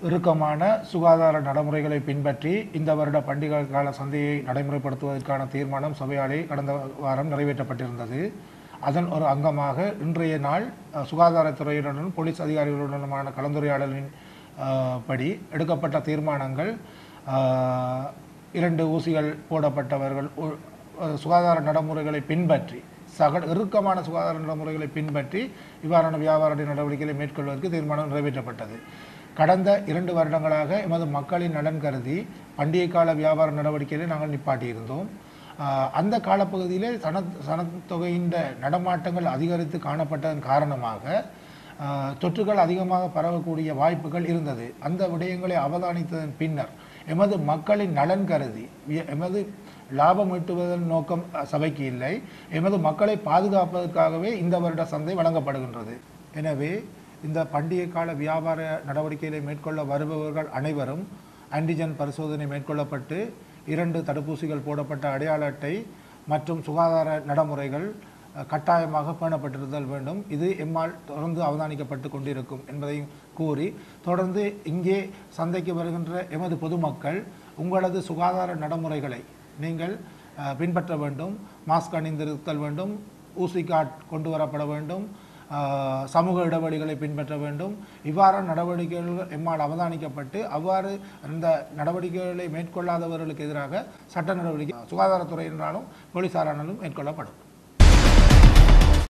இறுக்கமான சுகாதார நடைமுறைகளை பின்பற்றி இந்த வருட பண்டிகை கால சந்தையை நடைமுறைப்படுத்துவதற்கான தீர்மானம் சபையாலே கடந்த வாரம் நிறைவேற்றப்பட்டிருந்தது அதன் ஒரு அங்கமாக இன்றைய நாள் அஹ், சுகாதாரத்துறையுடனும் போலீஸ் அதிகாரிகளுடனுமான கலந்துரையாடலின் அஹ், படி எடுக்கப்பட்ட தீர்மானங்கள் அஹ், இரண்டு ஊசிகள் போடப்பட்டவர்கள் உ- அஹ், சுகாதார நடைமுறைகளை பின்பற்றி சக இறுக்கமான சுகாதார நடைமுறைகளை பின்பற்றி இவ்வாறான வியாபார நடவடிக்கைகளை மேற்கொள்வதற்கு தீர்மானம் நிறைவேற்றப்பட்டது கடந்த இரண்டு வருடங்களாக எமது மக்களின் நலன் கருதி பண்டிகை கால வியாபார நடவடிக்கைகளை நாங்கள் நிப்பாட்டியிருந்தோம் ஆஹ் அந்த காலப்பகுதியிலே சன சனத்தொகையின் நடமாட்டங்கள் அதிகரித்து காணப்பட்டதன் காரணமாக ஆஹ் தொற்றுகள் அதிகமாக பரவக்கூடிய வாய்ப்புகள் இருந்தது அந்த விடயங்களை அவதானித்ததன் பின்னர் எமது மக்களின் நலன் கருதி வி- எமது லாபம் ஈட்டுவதன் நோக்கம் அஹ், சபைக்கு இல்லை எமது மக்களை பாதுகாப்பதற்காகவே இந்த வருட சந்தை வழங்கப்படுகின்றது எனவே இந்த பண்டிகை கால வியாபார நடவடிக்கைகளை மேற்கொள்ள வருபவர்கள் அனைவரும் ஆன்டிஜன் பரிசோதனை மேற்கொள்ளப்பட்டு இரண்டு தடுப்பூசிகள் போடப்பட்ட அடையாள அட்டை மற்றும் சுகாதார நடைமுறைகள் அஹ், கட்டாயமாக பேணப்பட்டிருத்தல் வேண்டும் இது எம்மால் தொடர்ந்து அவதானிக்கப்பட்டு கொண்டிருக்கும் என்பதையும் கூறி தொடர்ந்து இங்கே சந்தைக்கு வருகின்ற எமது பொதுமக்கள் உங்களது சுகாதார நடைமுறைகளை நீங்கள் அஹ், பின்பற்ற வேண்டும் மாஸ்க் அணிந்திருத்தல் வேண்டும் ஊசி கார்டு கொண்டு வரப்பட வேண்டும் ஆஹ், சமூக இடைவெளிகளை பின்பற்ற வேண்டும் இவ்வாறான நடவடிக்கைகள் எம்மால் அவதானிக்கப்பட்டு அவ்வாறு அந்த நடவடிக்கைகளை மேற்கொள்ளாதவர்களுக்கு எதிராக சட்ட நடவடிக்கை சுகாதாரத்துறையினராலும் போலீசாரானாலும் மேற்கொள்ளப்படும்